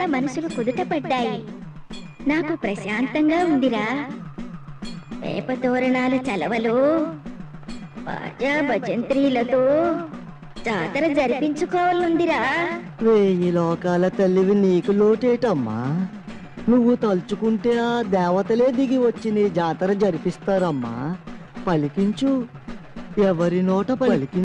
వాళ్ళ మనసులు కుదుట పడ్డాయి నాకు ప్రశాంతంగా ఉందిరా వేప తోరణాల చలవలో బాజా భజంత్రీలతో జాతర జరిపించుకోవాలందిరా వెయ్యి లోకాల తల్లివి నీకు లోటేటమ్మా నువ్వు తలుచుకుంటే ఆ దేవతలే దిగి వచ్చి నీ జాతర జరిపిస్తారమ్మా పలికించు ఎవరి నోట పలికి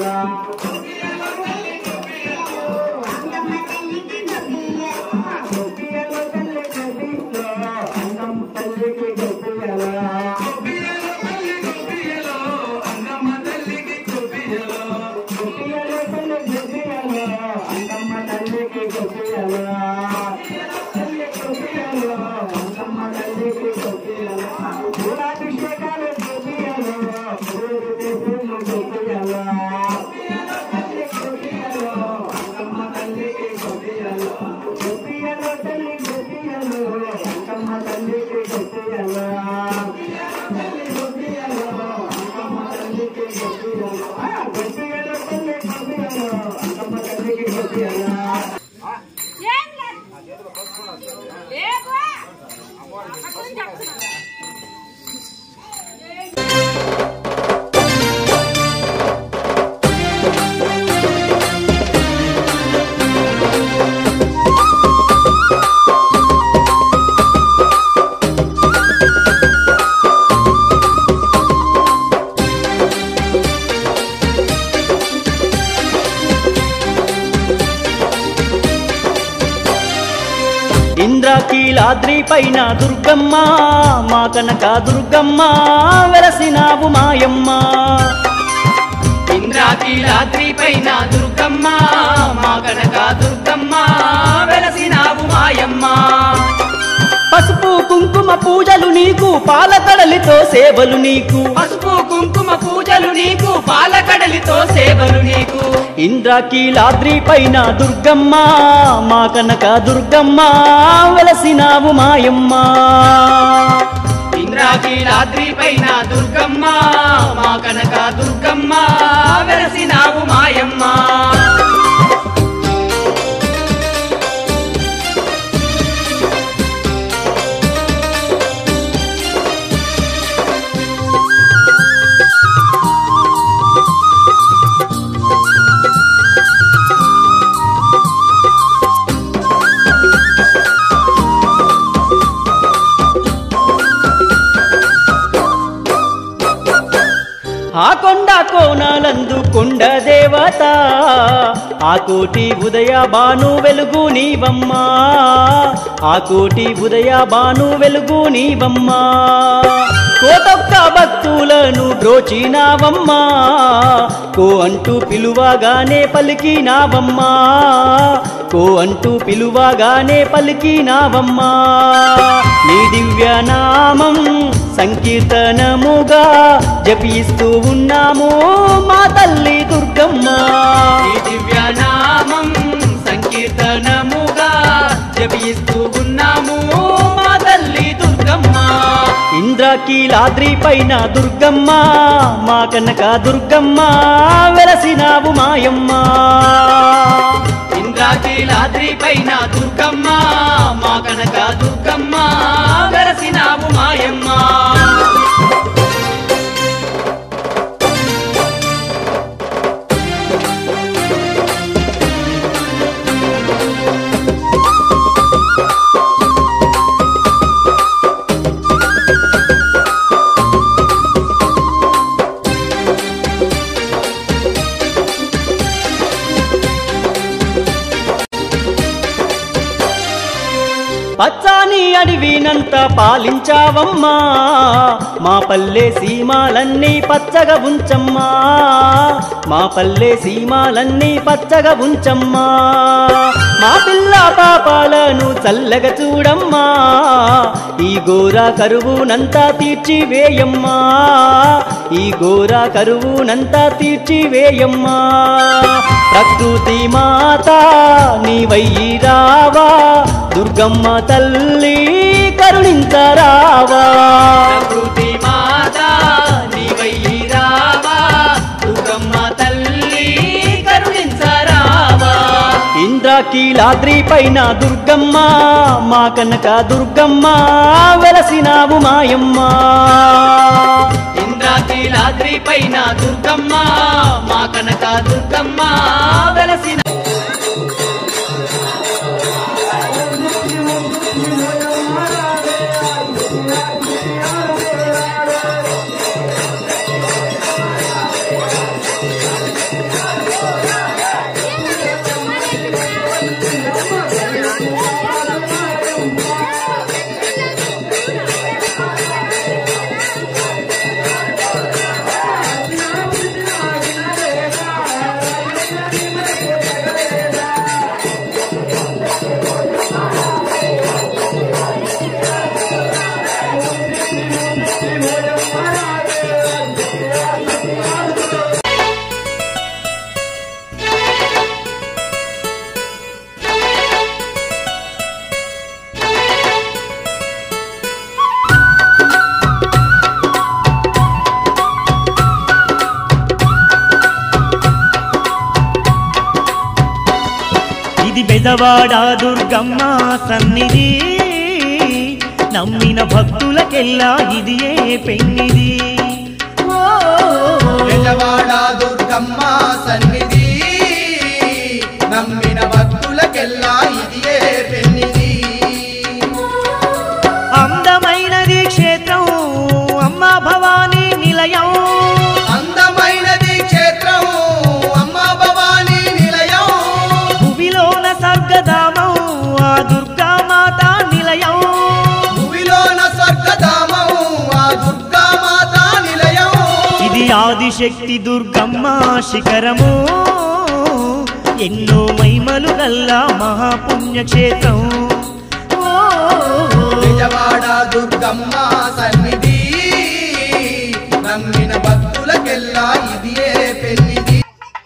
ఏం లేదు. లేదు. అక్కడ చెప్తున్నా. ఇంద్రకీలాద్రి పైన దుర్గమ్మ మా కనక దుర్గమ్మ వెలసినావు మాయమ్మ ఇంద్రాకీలాద్రి పైన దుర్గమ్మ మా కనక దుర్గమ్మ వెలసినావు మాయమ్మ పసుపు కుంకుమ పూజలు నీకు పాలకడలితో సేవలు నీకు పసుపు కుంకుమ పూజలు నీకు పాలకడలితో సేవలు నీకు ఇంద్రకీలాద్రి పైన దుర్గమ్మ మా కనక దుర్గమ్మ వెలసినావు మాయమ్మ ఇంద్రాకీలాద్రి పైన దుర్గమ్మ మా కనక దుర్గమ్మ వెలసినావు మాయమ్మ ఆ కొండ కోనాలందు కొండ దేవత ఆ కోటి ఉదయ బాను వెలుగు నీవమ్మా ఆ కోటి ఉదయ బాను వెలుగు నీవమ్మా కోటొక్క భక్తులను బ్రోచినావమ్మా కో అంటూ పిలువగానే పలికినావమ్మా కో అంటూ పిలువగానే పలికినావమ్మా నీ దివ్య నామం సంకీర్తనముగా జపిస్తూ ఉన్నాము మా తల్లి దుర్గమ్మ ఈ దివ్య నామం సంకీర్తనముగా జపిస్తూ ఉన్నాము మా తల్లి దుర్గమ్మ ఇంద్రకీలాద్రి పైన దుర్గమ్మ మా కనక దుర్గమ్మ వెలసినావు మాయమ్మ ఇంద్రాకీలాద్రి పైన దుర్గమ్మ మా కనక దుర్గమ్మ వెలసినావు మాయమ్మ పచ్చాని అడవినంత పాలించావమ్మా మా పల్లె సీమాలన్నీ పచ్చగా ఉంచమ్మా మా పల్లె సీమాలన్నీ పచ్చగా ఉంచమ్మా మా పిల్ల పాపాలను చల్లగా చూడమ్మా ఈ ఘోర కరువునంతా తీర్చివేయమ్మా ఈ ఘోర కరువునంతా తీర్చివేయమ్మా ప్రకృతి మాత నీవయ్యి రావా దుర్గమ్మ తల్లి కరుణించరావా ప్రకృతి మాత నీవయ్యి రావా దుర్గమ్మ తల్లి కరుణించరావా ఇంద్రకీలాద్రి పైన దుర్గమ్మ మా కనక దుర్గమ్మ వెలసినావు మాయమ్మ ఇంద్రాకీలాద్రి పైన దుర్గమ్మ మా కనక దుర్గమ్మ వెలసిన ఆ బెజవాడ దుర్గమ్మ సన్నిధి నమ్మిన భక్తులకెల్లా ఇది ఏ పెన్నిది ఓ, బెజవాడ దుర్గమ్మ సన్నిధి నమ్మిన భక్తులకెల్లా ఇది ఏ పెన్నిది అందమైనది క్షేత్రం అమ్మ భవానీ నిలయం అందమైనది క్షేత్రం అమ్మ భవానీ నిలయం భువిలోన స్వర్గధామం ఆ దుర్గామాత నిలయం భూమిలోన స్వర్గధామం ఆ దుర్గామాత నిలయం ఇది ఆదిశక్తి దుర్గమ్మ శిఖరము ఎన్నో మైమలు గల్లా మహాపుణ్యక్షేత్రం ఓ, బెజవాడ దుర్గమ్మ సన్నిధి నమ్మిన భక్తులకెల్లా ఇది ఏ పెన్నిది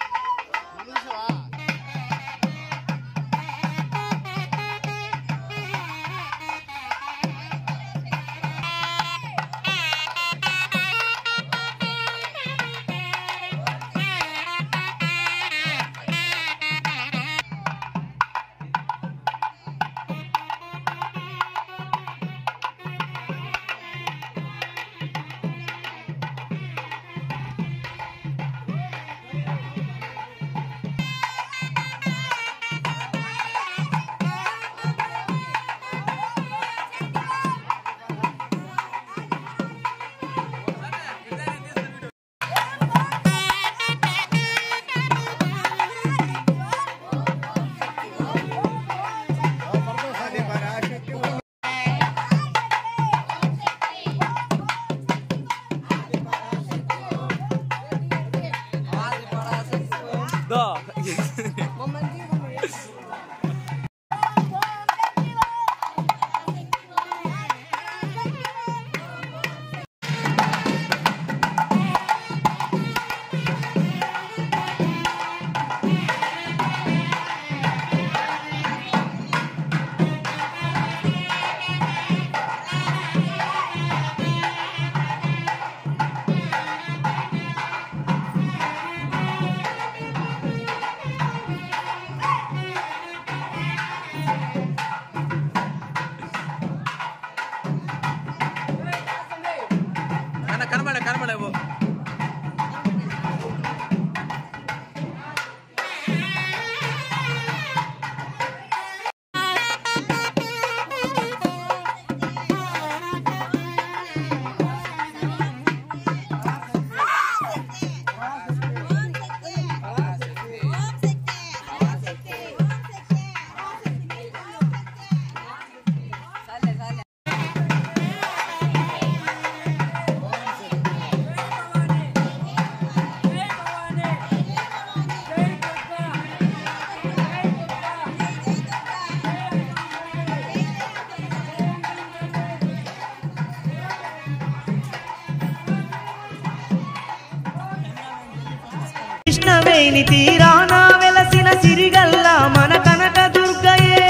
కనబడ కనబడవు కృష్ణవేణి తీరాన వెలసిన సిరిగల్ల మన కనక దుర్గయే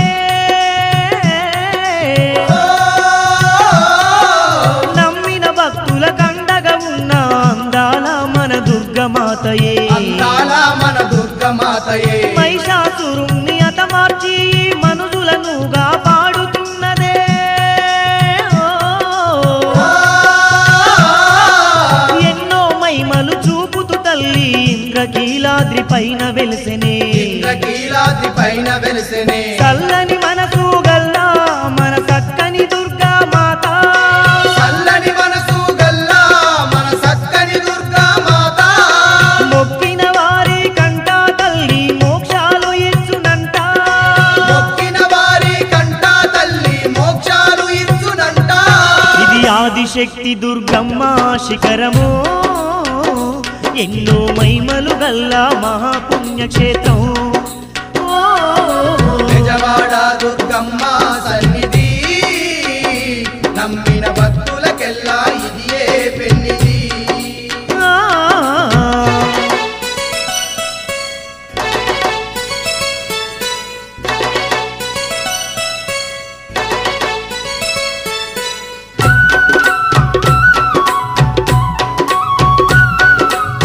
నమ్మిన భక్తుల కండగా ఉన్న అందాల మన దుర్గమాతయే అందాల మన దుర్గమాతయే మహిషాసురుణ్ణి అతమార్చి మనుషులనుగా పాడుతున్నదే ఓ. ఎన్నో మైమలు చూపుతూ తల్లి ఇంద్రకీలాద్రి పైన వెలిసెనే ఇంద్రకీలాద్రి పైన వెలిసెనే చల్లని మనసు గల్లా మన చక్కని దుర్గా మాత చల్లని మనసు గల్లా మన సక్కని దుర్గా మాత మొక్కిన వారి కంట తల్లి మోక్షాలు ఇచ్చునంట మొక్కిన వారి కంట తల్లి మోక్షాలు ఇచ్చునంట ఇది ఆదిశక్తి దుర్గమ్మ శిఖరము ఎన్నో మైమలు గల్లా మహాపుణ్యక్షేత్రం ఓ, నిజవాడ దుర్గమ్మ సన్నిధి నమ్మిన భక్తులకెల్లా ఇది ఏ పెన్నిది ఆ.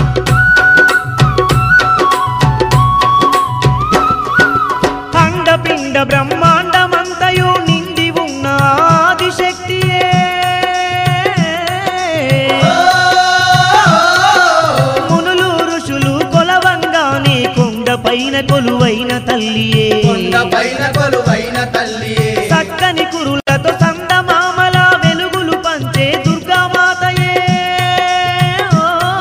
అండపిండ పైన కొలువైన తల్లియే కొండ పైన కొలువైన తల్లియే చక్కని కురులతో సందమామల వెలుగులు పంచే దుర్గామాతయే ఓ.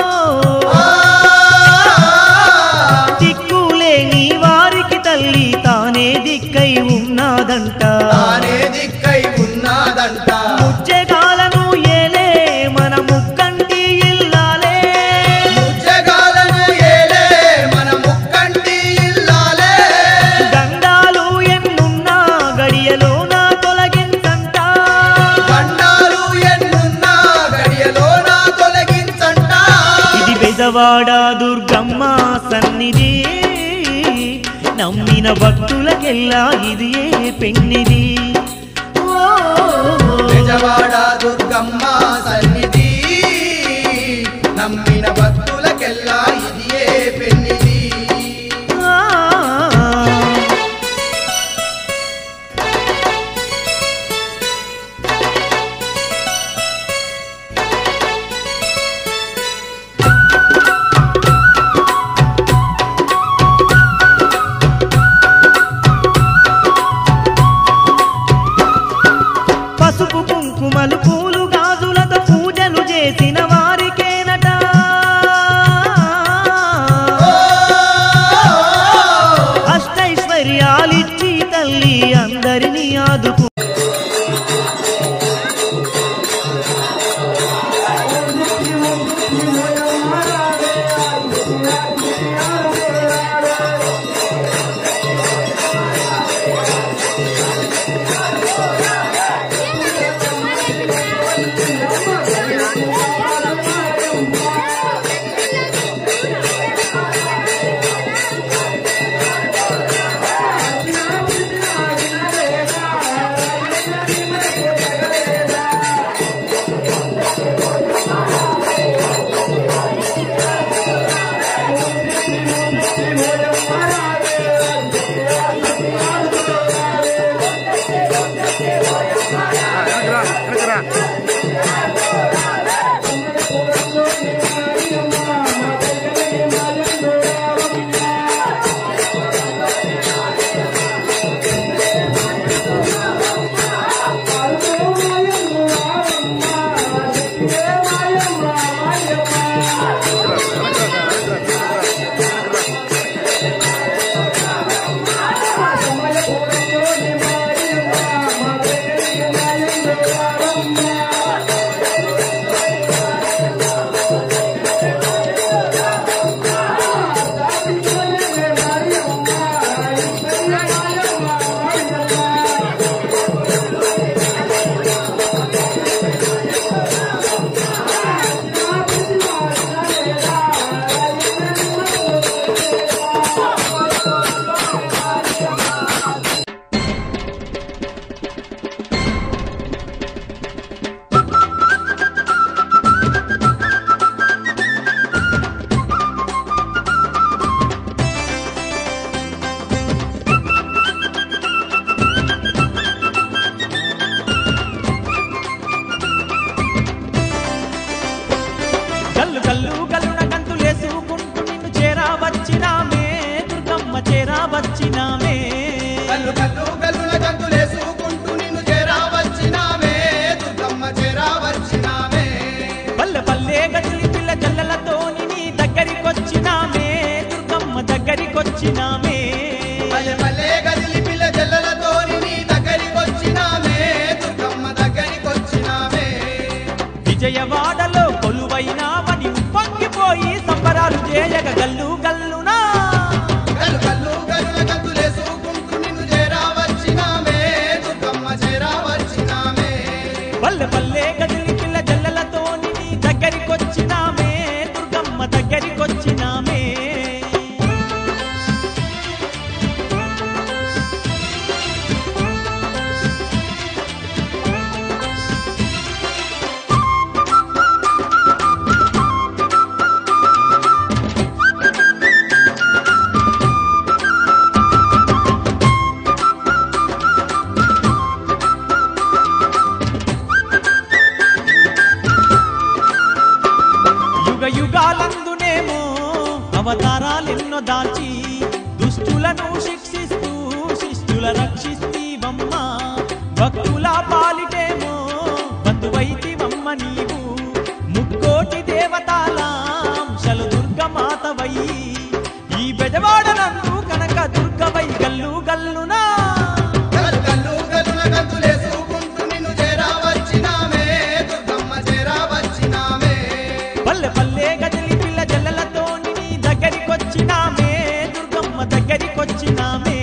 దిక్కులేని వారికి తల్లి తానే దిక్కై ఉన్నాదంట తానే దిక్కై ఉన్నాదంట ముచ్చెగాలను ఏలే మన ముక్కంటి ఇల్లాలే జగాలను ఏలే మన ముక్కంటి ఇల్లాలే గండాలు ఎన్నున్నా గడియలోన తొలగించంట గండాలు ఎన్నున్నా గడియలోన తొలగించంట ఇది బెజవాడ దుర్గమ్మ సన్నిధి నమ్మిన భక్తులకెల్లా ఇది ఏ పెన్నిది ఓ. నిజవాడ దుర్గమ్మ సన్నిధి నమ్మిన భక్తులకెల్లా ఇది ఏ పెన్నిది ఆ. పసుపు కుంకుమలు పూలు గాజులతో పూజలు చేసిన వారికేనట అష్టైశ్వర్యాలిచ్చి తల్లి అందరినీ ఆదుకు గల్లు గల్లు గల్లున గంతులేసుకుంటూ నిన్ను చేరా వచ్చినామే దుర్గమ్మ చేరా వచ్చినామే కల్లు కల్లు కల్లుల గంతులేసుకుంటూ నిన్ను చేరా వచ్చినామే దుర్గమ్మ చేరా వచ్చినామే పల్లె పల్లె గదిలి పిల్ల జల్లలతోని నీ దగ్గరికొచ్చినామే దుర్గమ్మ దగ్గరికొచ్చినామే పల్లె పల్లె గదిలి పిల్ల జల్లలతోని నీ దగ్గరికొచ్చినామే దుర్గమ్మ దగ్గరికొచ్చినామే విజయవాడలో కొలువైనావని ఉప్పొంగిపోయి సంబరాలు చేయగ గల్లు గల్లునా కల్లు కల్లు కల్లుల గంతులేసుకుంటూ నిన్ను చేరా వచ్చినామే దుర్గమ్మ చేరా వచ్చినామే పల్లె పల్లె గదిలి పిల్ల జల్లలతోని నీ దగ్గరికొచ్చినామే దుర్గమ్మ దగ్గరికొచ్చినామే యుగ యుగాలందునేమో అవతారాలెన్నో దాల్చి దుష్టులను శిక్షిస్తూ శిష్టుల రక్షిస్తీవమ్మా భక్తుల పాలిటేమో బంధువైతివమ్మ నీవు ముక్కోటి దేవతాలాంశలు దుర్గమాతవై ఈ బెజవాడనందు కనక దుర్గవై గల్లు గల్లునా గల్లు గల్లు గల్లున గంతులేసుకుంటూ నిన్ను చేరా వచ్చినామే దుర్గమ్మ చేరా వచ్చినామే పల్లె పల్లె గదిలి పిల్ల జల్లలతో నీ దగ్గరికొచ్చినామే దుర్గమ్మ దగ్గరికొచ్చినామే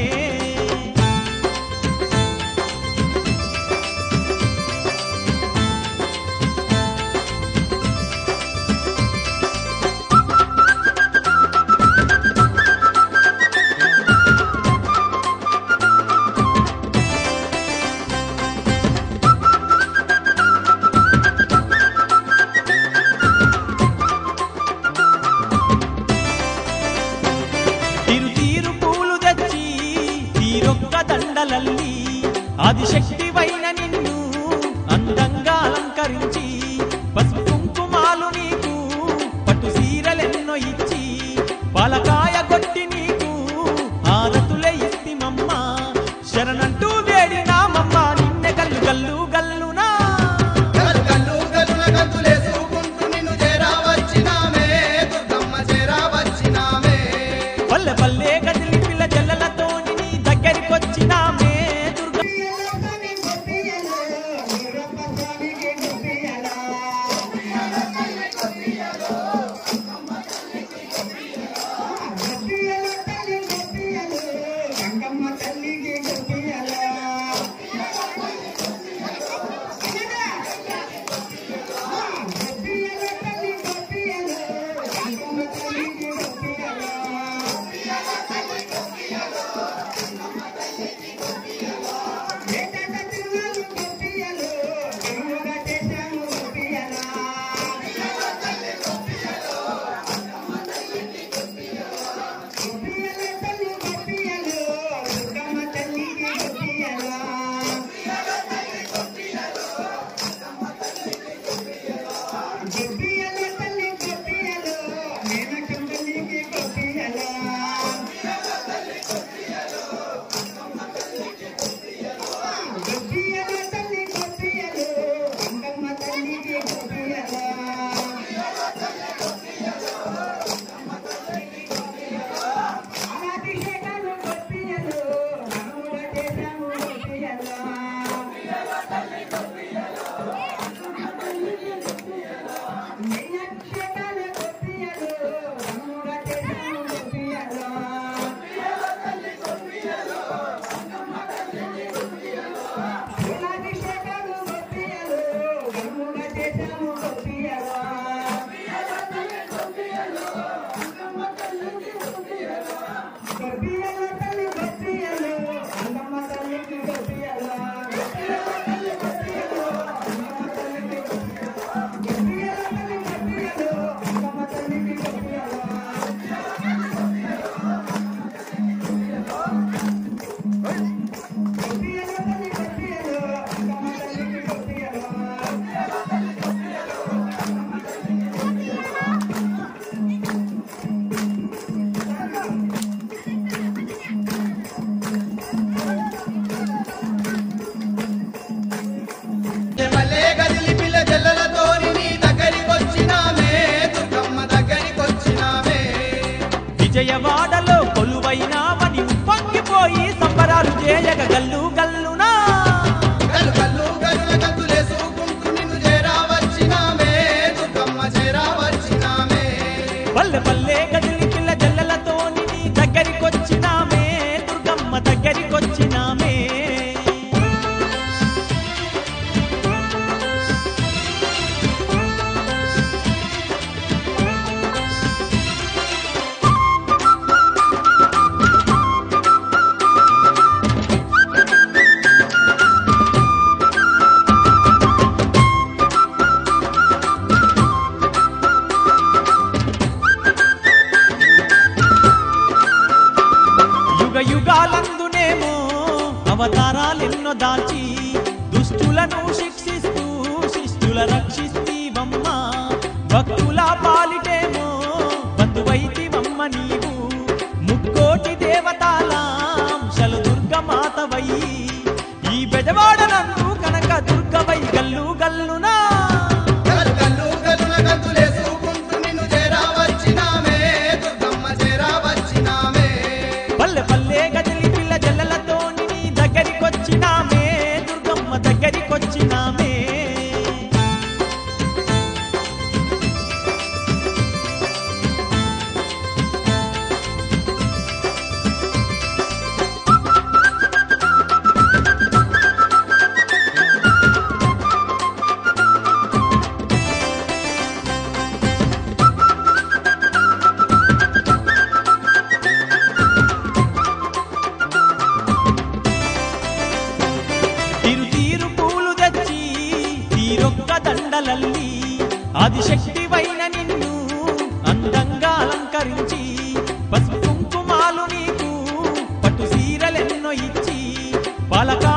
తిరు తీరు పూలు తెచ్చి తీరొక్క దండలల్లి ఆదిశక్తివైన నిన్ను అందంగా అలంకరించి పసుపు కుంకుమాలు నీకు పట్టు సీరలెన్నో ఇచ్చి పాలకాయ కొట్టి నీకు ఆరతులే ఇస్తిమమ్మ శరణంటూ వేడినామమ్మ నిన్నె గల్లు గల్లు గల్లునా గల్లు గల్లు గల్లున గంతులేసుకుంటూ నిన్ను చేరా వచ్చినామే దుర్గమ్మ చేరా వచ్చినామే పల్లె పల్లె గదిలి పిల్ల జల్లలతో నీ దగ్గరికొచ్చినామే దుర్గ మల్లె గదిలి పిల్ల జల్లలతోని నీ దగ్గరికొచ్చినామే దుర్గమ్మ దగ్గరికొచ్చినామే విజయవాడలో కొలువైనామని ఉప్పొంగిపోయి సంబరాలు చేయగ గల్లు గల్లునా గల్లు గల్లు గల్లున గంతులేసుకుంటూ నిన్ను చేరా వచ్చినామే దుర్గమ్మ చేరా వచ్చినామే పల్లె పల్లె గదిలి పిల్ల జల్లలతో నీ దగ్గరికొచ్చినామే దుర్గమ్మ దగ్గరికొచ్చినామే యుగ యుగాలందునేమో అవతారాలెన్నో దాల్చి దుష్టులను శిక్షిస్తూ శిష్టుల రక్షిస్తీవమ్మ భక్తుల పాలిటేమో బంధువైతివమ్మ నీవు ముక్కోటి దేవతాల ఆదిశక్తివైన నిన్ను అందంగా అలంకరించి పసుపు కుంకుమాలు నీకు పట్టు సీరలెన్నో ఇచ్చి పాలకా